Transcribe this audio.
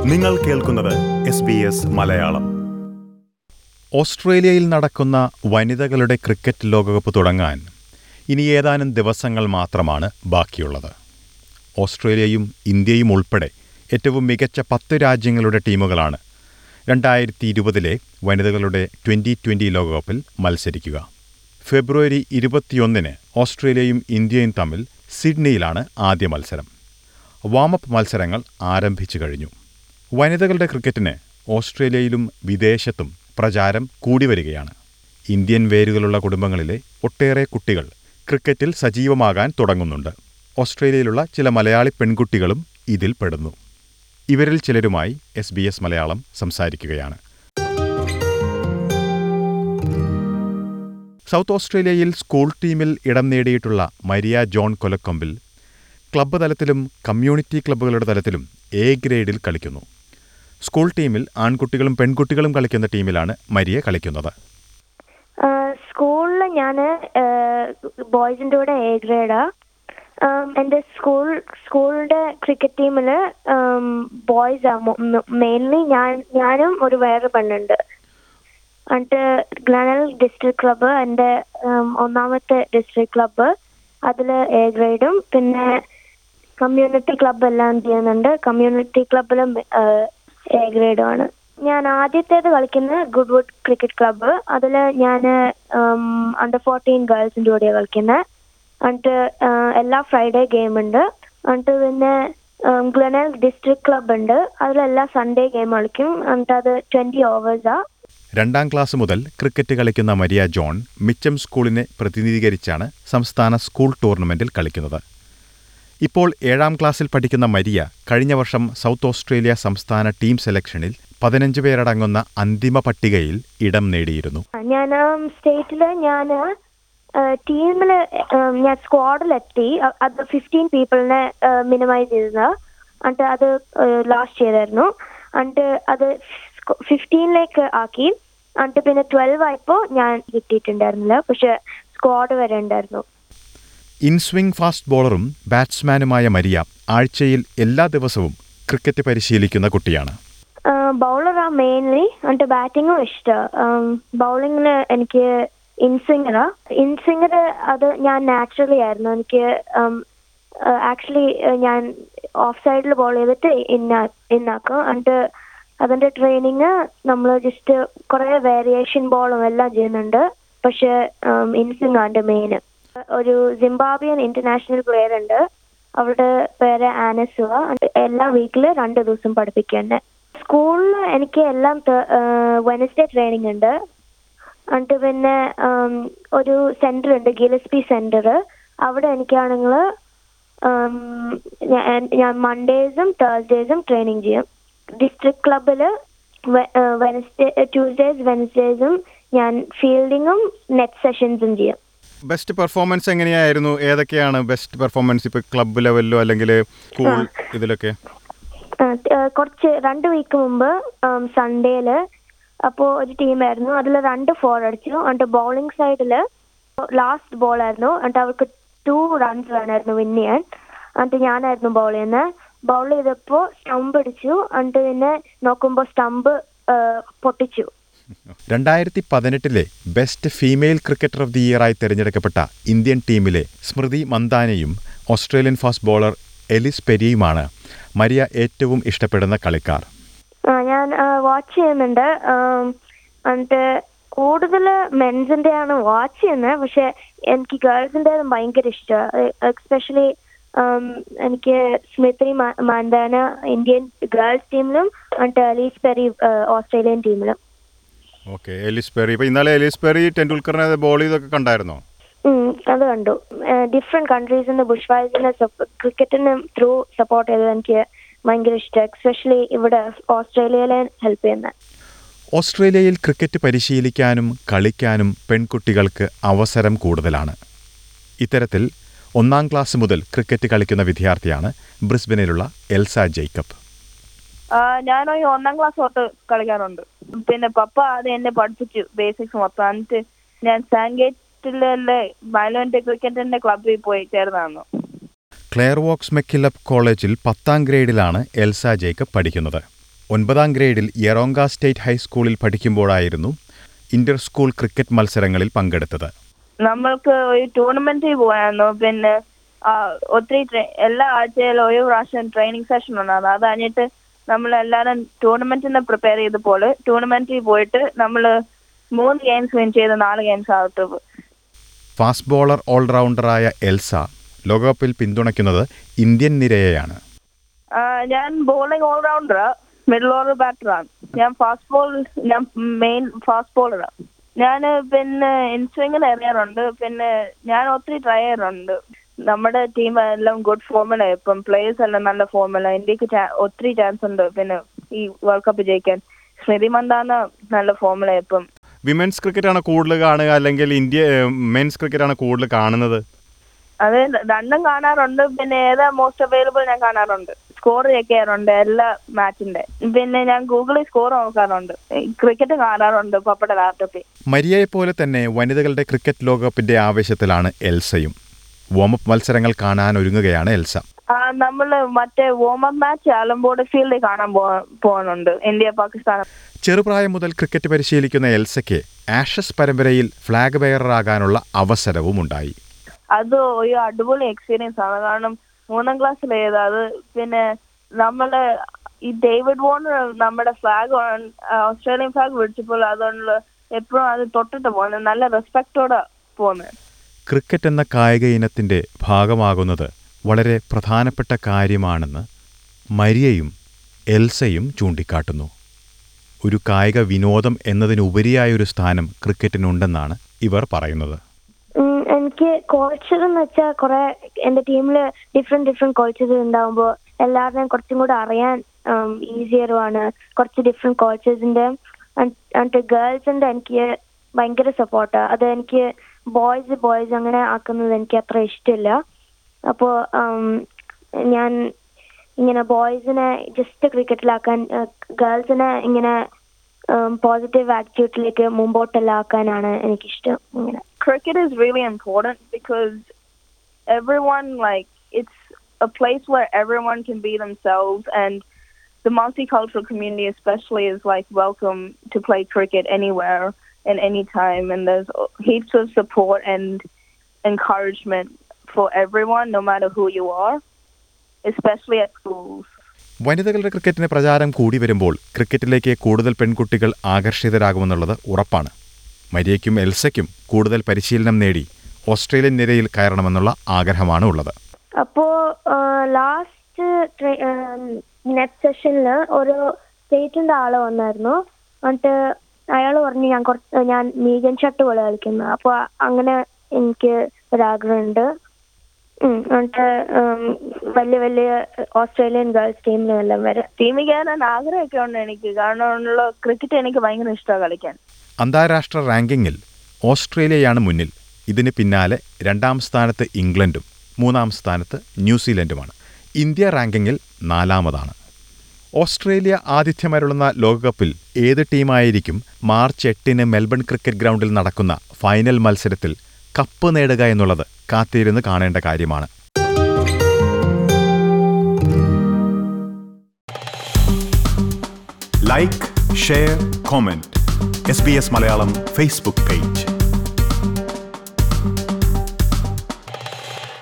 നിങ്ങൾ കേൾക്കുന്നത് S B S Malayalam ഓസ്ട്രേലിയയിൽ നടക്കുന്ന വനിതകളുടെ ക്രിക്കറ്റ് ലോകകപ്പ് തുടങ്ങാൻ ഇനി ഏതാനും ദിവസങ്ങൾ മാത്രമാണ് ബാക്കിയുള്ളത് ഓസ്ട്രേലിയയും ഇന്ത്യയും ഉൾപ്പെടെ ഏറ്റവും മികച്ച പത്ത് രാജ്യങ്ങളുടെ ടീമുകളാണ് രണ്ടായിരത്തി ഇരുപതിലെ വനിതകളുടെ ട്വൻ്റി ട്വൻ്റി ലോകകപ്പിൽ മത്സരിക്കുക ഫെബ്രുവരി ഇരുപത്തിയൊന്നിന് ഓസ്ട്രേലിയയും ഇന്ത്യയും തമ്മിൽ സിഡ്നിയിലാണ് ആദ്യ മത്സരം വാമപ്പ് മത്സരങ്ങൾ ആരംഭിച്ചു കഴിഞ്ഞു വനിതകളുടെ ക്രിക്കറ്റിന് ഓസ്ട്രേലിയയിലും വിദേശത്തും പ്രചാരം കൂടി വരികയാണ് ഇന്ത്യൻ വേരുകളുള്ള കുടുംബങ്ങളിലെ ഒട്ടേറെ കുട്ടികൾ ക്രിക്കറ്റിൽ സജീവമാകാൻ തുടങ്ങുന്നുണ്ട് ഓസ്ട്രേലിയയിലുള്ള ചില മലയാളി പെൺകുട്ടികളും ഇതിൽ പെടുന്നു ഇവരിൽ ചിലരുമായി എസ് ബി എസ് മലയാളം സംസാരിക്കുകയാണ് സൗത്ത് ഓസ്ട്രേലിയയിൽ സ്കൂൾ ടീമിൽ ഇടം നേടിയിട്ടുള്ള മരിയ ജോൺ കൊലക്കൊമ്പിൽ ക്ലബ്ബ് തലത്തിലും കമ്മ്യൂണിറ്റി ക്ലബ്ബുകളുടെ തലത്തിലും എ ഗ്രേഡിൽ കളിക്കുന്നു സ്കൂൾ ടീമിൽ ആൺകുട്ടികളും പെൺകുട്ടികളും കളിക്കുന്ന ടീമിലാണ് മരിയ കളിക്കുന്നത് സ്കൂളിൽ ഞാൻ ബോയ്സിൻ്റെ കൂടെ എ ഗ്രേഡാ എൻ്റെ സ്കൂൾ സ്കൂളിൻ്റെ ക്രിക്കറ്റ് ടീമിൽ ബോയ്സ് ആ മെയിൻലി ഞാൻ ഞാനും ഒരു വേറെ പെണ്ണുണ്ട് എന്നിട്ട് ഗ്ലാനൽ ഡിസ്ട്രിക്ട് ക്ലബ്ബ് എൻ്റെ ഒന്നാമത്തെ ഡിസ്ട്രിക്ട് ക്ലബ്ബ് അതിൽ എ ഗ്രേഡും പിന്നെ കമ്മ്യൂണിറ്റി ക്ലബ്ബ് എല്ലാം ചെയ്യുന്നുണ്ട് കമ്മ്യൂണിറ്റി ക്ലബ്ബിലും എ ഗ്രേഡും ആണ് ഞാൻ ആദ്യത്തേത് കളിക്കുന്നത് ഗുഡ്വുഡ് ക്രിക്കറ്റ് ക്ലബ്ബ് അതിൽ ഞാൻ അണ്ടർ ഫോർട്ടീൻ ഗേൾസിൻ്റെ കൂടെയാണ് കളിക്കുന്നത് എന്നിട്ട് എല്ലാ ഫ്രൈഡേ ഗെയിം ഉണ്ട് എന്നിട്ട് പിന്നെ ഗ്ലനൽ ഡിസ്ട്രിക്ട് ക്ലബ്ബ് ഉണ്ട് അതിലെല്ലാ സൺഡേ ഗെയിം കളിക്കും എന്നിട്ട് അത് ട്വൻറ്റി ഓവേഴ്സാണ് രണ്ടാം ക്ലാസ് മുതൽ ക്രിക്കറ്റ് കളിക്കുന്ന മരിയ ജോൺ മിച്ചം സ്കൂളിനെ പ്രതിനിധീകരിച്ചാണ് സംസ്ഥാന സ്കൂൾ ടൂർണമെന്റിൽ കളിക്കുന്നത് ഇപ്പോൾ ഏഴാം ക്ലാസ്സിൽ പഠിക്കുന്ന മരിയ കഴിഞ്ഞ വർഷം സൗത്ത് ഓസ്ട്രേലിയ സംസ്ഥാന ടീം സെലക്ഷനിൽ പതിനഞ്ച് പേരടങ്ങുന്ന അന്തിമ പട്ടികയിൽ ഇടം നേടിയിരുന്നു ഞാൻ സ്റ്റേറ്റിൽ ഞാൻ ടീമിൽ ഞാൻ സ്ക്വാഡിലെത്തി അത് ഫിഫ്റ്റീൻ പീപ്പിളിനെ മിനിമൈസ് ചെയ്തത് എന്നിട്ട് അത് ലാസ്റ്റ് ചെയ്തായിരുന്നു എന്നിട്ട് അത് ഫിഫ്റ്റീനിലേക്ക് ആക്കി എന്നിട്ട് പിന്നെ ട്വൽവ് ആയപ്പോൾ ഞാൻ കിട്ടിയിട്ടുണ്ടായിരുന്നില്ല പക്ഷെ സ്ക്വാഡ് വരെ ഉണ്ടായിരുന്നു ഇൻസ്വിംഗ് ഫാസ്റ്റ് ബോളറും ബാറ്റ്സ്മാനുമായ മരിയ ആഴ്ചയിൽ എല്ലാ ദിവസവും ക്രിക്കറ്റ് പരിശീലിക്കുന്ന കുട്ടിയാണ് ബൗളറാ മെയിൻലി എന്നിട്ട് ബാറ്റിങ്ങും ഇഷ്ടം ബൗളിങ്ങിന് എനിക്ക് ഇൻസ്വിങ്ങറാ ഇൻസ്വിങ്ങർ അത് ഞാൻ നാച്ചുറലി ആയിരുന്നു എനിക്ക് ആക്ച്വലി ഞാൻ ഓഫ് സൈഡിൽ ബോൾ ചെയ്തിട്ട് ഇന്നാ ഇന്നാക്കും എന്നിട്ട് അതിന്റെ ട്രെയിനിങ് നമ്മൾ ജസ്റ്റ് കുറെ വേരിയേഷൻ ബോളും എല്ലാം ചെയ്യുന്നുണ്ട് പക്ഷെ ഇൻസിങ് ആണ് മെയിൻ ഒരു സിംബാബ്വിയൻ ഇന്റർനാഷണൽ പ്ലെയർ ഉണ്ട് അവരുടെ പേര് ആനസുവ എല്ലാ വീക്കില് രണ്ട് ദിവസം പഠിപ്പിക്കുന്നുണ്ട് സ്കൂളിൽ എനിക്ക് എല്ലാം വെനസ്ഡേ ട്രെയിനിങ് ഉണ്ട് എന്നിട്ട് പിന്നെ ഒരു സെന്റർ ഉണ്ട് ഗിലസ്പി സെന്റർ അവിടെ എനിക്കാണെങ്കിൽ ഞാൻ മൺഡേസും തേഴ്സ്ഡേസും ട്രെയിനിങ് ചെയ്യും ഡിസ്ട്രിക്ട് ക്ലബിൽ വെനസ്ഡേ ട്യൂസ്ഡേസ് വെനസ്ഡേസും ഞാൻ ഫീൽഡിങ്ങും നെറ്റ് സെഷൻസും ചെയ്യും ബെസ്റ്റ് പെർഫോമൻസ് എങ്ങനെയായിരുന്നു ഏതൊക്കെയാണ് ബെസ്റ്റ് പെർഫോമൻസ് ഇപ്പൊ ക്ലബ്ബ് ലെവലിലോ അല്ലെങ്കിൽ സ്കൂൾ ഇതിലൊക്കെ കുറച്ച് രണ്ട് വീക്ക് മുമ്പ് സൺഡേയില് അപ്പോൾ ഒരു ടീമായിരുന്നു അതിൽ രണ്ട് ഫോർ അടിച്ചു എന്നിട്ട് ബൗളിംഗ് സൈഡിൽ ലാസ്റ്റ് ബോൾ ആയിരുന്നു എന്നിട്ട് അവർക്ക് ടു റൺസ് വേണമായിരുന്നു വിൻ ചെയ്യാൻ എന്നിട്ട് ഞാനായിരുന്നു ബോൾ ചെയ്യുന്നത് ബൗൾ ചെയ്തപ്പോൾ സ്റ്റംപ് അടിച്ചു എന്നിട്ട് പിന്നെ നോക്കുമ്പോൾ സ്റ്റംപ് പൊട്ടിച്ചു രണ്ടായിരത്തി പതിനെട്ടിലെ best female cricketer of the ഇയറായി തിരഞ്ഞെടുക്കപ്പെട്ട ഇന്ത്യൻ ടീമിലെ സ്മൃതി മന്ദാനയും ഓസ്ട്രേലിയൻ ഫാസ്റ്റ് ബോളർ എലിസ് പെരിയുമാണ് മരിയ ഏറ്റവും ഇഷ്ടപ്പെടുന്ന കളിക്കാർ ഞാൻ വാച്ച് ചെയ്യുന്നുണ്ട് എന്നിട്ട് കൂടുതൽ മെൻസിന്റെ ആണ് വാച്ച് ചെയ്യുന്നത് പക്ഷെ എനിക്ക് ഗേൾസിന്റെ ഭയങ്കര ഇഷ്ടമാണ് എക്സ്പെഷ്യലി എനിക്ക് സ്മിത്രി മാൻഡാന ഇന്ത്യൻ ഗേൾസ് ടീമിലും എന്നിട്ട് അലീസ് പെരി ഓസ്ട്രേലിയൻ ടീമിലും ഓക്കെ എലിസ് പെറി ഇപ്പൊ ഇന്നലെ എലിസ് പെറി ടെണ്ടുൽക്കറിനെ ബോൾ ചെയ്തൊക്കെ കണ്ടായിരുന്നോ അത് കണ്ടു ഡിഫറെന്റ് കൺട്രീസിന്റെ ബുഷ് വൈസിനെ ക്രിക്കറ്റിന് ത്രൂ സപ്പോർട്ട് ചെയ്തത് എനിക്ക് ഭയങ്കര ഇഷ്ടം എക്സ്പെഷ്യലി ഇവിടെ ഓസ്ട്രേലിയയിലെ ഹെൽപ്പ് ചെയ്യുന്നത് ഓസ്ട്രേലിയയിൽ ക്രിക്കറ്റ് പരിശീലിക്കാനും കളിക്കാനും പെൺകുട്ടികൾക്ക് അവസരം കൂടുതലാണ് ഇത്തരത്തിൽ ഒന്നാം ക്ലാസ് മുതൽ ക്രിക്കറ്റ് കളിക്കുന്ന വിദ്യാർത്ഥിയാണ് ബ്രിസ്ബനിലുള്ള എൽസ ജേക്കബ് ഞാൻ ഈ ഒന്നാം ക്ലാസ് തൊട്ട് കളിക്കാറുണ്ട് പിന്നെ പപ്പ അത് എന്നെ പഠിപ്പിച്ചു ബേസിക്സ് മൊത്തം എന്നിട്ട് ഞാൻ സാങ്കേറ്റിലെ വയലന്റ് ക്രിക്കറ്റിന്റെ ക്ലബിൽ പോയി ചേർന്നായിരുന്നു ക്ലെയർ വോക്സ് മെക്കിലപ്പ് കോളേജിൽ പത്താം ഗ്രേഡിലാണ് എൽസ ജേക്കബ് പഠിക്കുന്നത് ഒൻപതാം ഗ്രേഡിൽ യെറോങ്ക സ്റ്റേറ്റ് ഹൈസ്കൂളിൽ പഠിക്കുമ്പോഴായിരുന്നു ഇന്റർ സ്കൂൾ ക്രിക്കറ്റ് മത്സരങ്ങളിൽ പങ്കെടുത്തത് നമ്മൾക്ക് ഒരു ടൂർണമെന്റിൽ പോയായിരുന്നു പിന്നെ ആ, ഒത്തിരി ട്രെ- എല്ലാ ആഴ്ചയിലും ഒരു പ്രാവശ്യം ട്രെയിനിങ് സെഷൻ ഉണ്ടായിരുന്നു അത് കഴിഞ്ഞിട്ട് നമ്മൾ എല്ലാവരും ടൂർണമെന്റിന് പ്രിപ്പയർ ചെയ്തപ്പോൾ ടൂർണമെന്റിൽ പോയിട്ട് നമ്മൾ മൂന്ന് ഗെയിംസ് വിൻ ചെയ്ത് നാല് ഗെയിംസ് ഔട്ട് ഫാസ്റ്റ് ബോളർ ഓൾറൗണ്ടറായ എൽസ ലോകകപ്പിൽ പിന്തുണയ്ക്കുന്നത് ഇന്ത്യൻ നിരയെയാണ് ഞാൻ ബോളിംഗ് ഓൾറൗണ്ടർ മിഡിൽ ഓർഡർ ബാറ്ററാണ് ഞാൻ ഫാസ്റ്റ് ബോൾ ഞാൻ മെയിൻ ഫാസ്റ്റ് ബോളറാണ് ഞാൻ പിന്നെ ഇൻസ്വിങ്ങിന് എറിയാറുണ്ട് പിന്നെ ഞാൻ ഒത്തിരി ട്രൈ ചെയ്യാറുണ്ട് നമ്മുടെ ടീം എല്ലാം ഗുഡ് ഫോമില ഇപ്പം പ്ലേയേഴ്സ് എല്ലാം നല്ല ഫോമില ഇന്ത്യക്ക് ചാ- ഒത്തിരി ചാൻസ് ഉണ്ട് പിന്നെ ഈ വേൾഡ് കപ്പ് ജയിക്കാൻ സ്മൃതി മന്ദാന നല്ല ഫോമില ഇപ്പം വിമൻസ് ക്രിക്കറ്റാണ് കൂടുതൽ കാണുക അല്ലെങ്കിൽ ഇന്ത്യ മെൻസ് ക്രിക്കറ്റാണ് കൂടുതൽ കാണുന്നത് അത് രണ്ടും കാണാറുണ്ട് പിന്നെ ഏതാ മോസ്റ്റ് അവൈലബിൾ ഞാൻ കാണാറുണ്ട് സ്കോർ ചെക്ക് ചെയ്യാറുണ്ട് എല്ലാ മാച്ചിന്റെ പിന്നെ ഞാൻ ഗൂഗിളിൽ സ്കോർ നോക്കാറുണ്ട് ക്രിക്കറ്റ് കാണാറുണ്ട് പപ്പയുടെ ലാപ്ടോപ്പിൽ മരിയയെ പോലെ തന്നെ വനിതകളുടെ ക്രിക്കറ്റ് ലോകകപ്പിന്റെ ആവേശത്തിലാണ് എൽസയും വാമപ്പ് മത്സരങ്ങൾ കാണാൻ ഒരുങ്ങുകയാണ് എൽസ ആ നമ്മള് മറ്റേ വോമപ്പ് മാച്ച് ആലമ്പോട് ഫീൽഡിൽ കാണാൻ പോ- പോകുന്നുണ്ട് ഇന്ത്യ പാകിസ്ഥാൻ ചെറുപ്രായം മുതൽ ക്രിക്കറ്റ് പരിശീലിക്കുന്ന എൽസയ്ക്ക് ആഷസ് പരമ്പരയിൽ ഫ്ലാഗ് ബെയറാകാനുള്ള അവസരവുമുണ്ടായി അത് ഒരു അടിപൊളി എക്സ്പീരിയൻസ് ആണ് കാരണം മൂന്നാം ക്ലാസ്സിൽ ചെയ്ത് അത് പിന്നെ നമ്മള് ഈ ഡേവിഡ് വോണർ നമ്മുടെ ഫ്ലാഗ് ഓസ്ട്രേലിയൻ ഫ്ലാഗ് പിടിച്ചപ്പോൾ അതുകൊണ്ട് എപ്പോഴും അത് തൊട്ടിട്ട് പോകുന്നത് നല്ല റെസ്പെക്റ്റോടെ പോകുന്നത് ക്രിക്കറ്റ് എന്ന കായിക ഇനത്തിന്റെ ഭാഗമാകുന്നത് വളരെ പ്രധാനപ്പെട്ട കാര്യമാണെന്ന് മരിയയും എൽസയും ചൂണ്ടിക്കാട്ടുന്നു ഒരു കായിക വിനോദം എന്നതിനുപരിയായൊരു സ്ഥാനം ക്രിക്കറ്റിനുണ്ടെന്നാണ് ഇവർ പറയുന്നത് ഉം, എനിക്ക് കോച്ചർ എന്ന് വെച്ചാൽ കുറെ എന്റെ ടീമിൽ ഡിഫറെന്റ് ഡിഫറെന്റ് കോച്ചസ് ഉണ്ടാവുമ്പോൾ എല്ലാവരുടെയും കുറച്ചും കൂടെ അറിയാൻ ഈസിയറുമാണ് കുറച്ച് ഡിഫറെന്റ് കോച്ചസിന്റെ എന്നിട്ട് ഗേൾസിന്റെ എനിക്ക് ഭയങ്കര സപ്പോർട്ട് അത് എനിക്ക് ബോയ്സ് ബോയ്സ് അങ്ങനെ ആക്കുന്നത് എനിക്ക് അത്ര ഇഷ്ടമില്ല അപ്പോൾ ഞാൻ ഇങ്ങനെ ബോയ്സിനെ ജസ്റ്റ് ക്രിക്കറ്റിലാക്കാൻ ഗേൾസിനെ ഇങ്ങനെ പോസിറ്റീവ് ആറ്റിറ്റ്യൂഡിലേക്ക് മുമ്പോട്ടെല്ലാം ആക്കാനാണ് എനിക്കിഷ്ടം ഇങ്ങനെ cricket is really important because everyone like it's a place where everyone can be themselves and the multicultural community especially is like welcome to play cricket anywhere and anytime and there's heaps of support and encouragement for everyone no matter who you are especially at schools വനിതകളുടെ ക്രിക്കറ്റിന് പ്രചാരം കൂടി വരുമ്പോൾ ക്രിക്കറ്റിലേക്ക് കൂടുതൽ പെൺകുട്ടികൾ ആകർഷിതരാകുമെന്നുള്ളത് ഉറപ്പാണ് മരിയയ്ക്കും എൽസയ്ക്കും കൂടുതൽ പരിശീലനം നേടി ഓസ്ട്രേലിയൻ നിരയിൽ കയറണമെന്നുള്ള ആഗ്രഹമാണ് ഉള്ളത് അപ്പോ ലാസ്റ്റ് നെറ്റ് സെഷനിൽ ഒരു സ്റ്റേറ്റിന്റെ ആള് വന്നായിരുന്നു എന്നിട്ട് അയാൾ പറഞ്ഞു ഞാൻ കുറച്ച് ഞാൻ മീഗൻ ഷട്ട് പോലെ കളിക്കുന്നു അപ്പൊ അങ്ങനെ എനിക്ക് ഒരാഗ്രഹമുണ്ട് ഉം, എന്നിട്ട് ഉം, വലിയ വലിയ ഓസ്ട്രേലിയൻ ഗേൾസ് ടീമിലെല്ലാം വരെ ടീമിൽ കയറാൻ ആഗ്രഹമൊക്കെ ഉണ്ട് എനിക്ക് കാരണം ക്രിക്കറ്റ് എനിക്ക് ഭയങ്കര ഇഷ്ടമാണ് കളിക്കാൻ അന്താരാഷ്ട്ര റാങ്കിങ്ങിൽ ഓസ്ട്രേലിയയാണ് മുന്നിൽ ഇതിന് പിന്നാലെ രണ്ടാം സ്ഥാനത്ത് ഇംഗ്ലണ്ടും മൂന്നാം സ്ഥാനത്ത് ന്യൂസിലൻഡുമാണ് ഇന്ത്യ റാങ്കിങ്ങിൽ നാലാമതാണ് ഓസ്ട്രേലിയ ആതിഥ്യമരുളുന്ന ലോകകപ്പിൽ ഏത് ടീമായിരിക്കും മാർച്ച് എട്ടിന് മെൽബൺ ക്രിക്കറ്റ് ഗ്രൗണ്ടിൽ നടക്കുന്ന ഫൈനൽ മത്സരത്തിൽ കപ്പ് നേടുക എന്നുള്ളത് കാത്തിരുന്ന് കാണേണ്ട കാര്യമാണ് like share comment S B S Malayalam Facebook page